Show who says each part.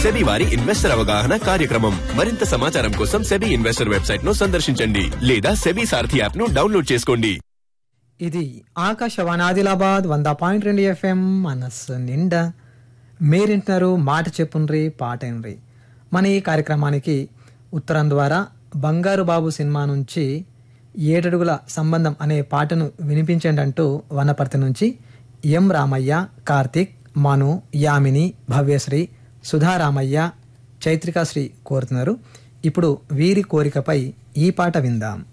Speaker 1: SEBI వారి investor అవగాహన కార్యక్రమం మరింత సమాచారం కోసం సెబీ ఇన్వెస్టర్ వెబ్సైట్ ను సందర్శించండి లేదా సెబీ సారథి యాప్ ను డౌన్లోడ్ చేసుకోండి
Speaker 2: ఇది ఆకాశవాణి ఆదిలాబాద్ వంద పాయింట్ రెండు ఎఫ్ఎం మనస్సు నిండా మీరింటున్నారు మాట చెప్పుండ్రి పాటేన్రి మన ఈ కార్యక్రమానికి ఉత్తరం ద్వారా బంగారు బాబు సినిమా నుంచి ఏడడుగుల సంబంధం అనే పాటను వినిపించండి అంటూ వనపర్తి నుంచి ఎం రామయ్య కార్తిక్ మను యామిని భవ్యశ్రీ సుధారామయ్య చైత్రికాశ్రీ కోరుతున్నారు ఇప్పుడు వీరి కోరికపై ఈ పాట విందాం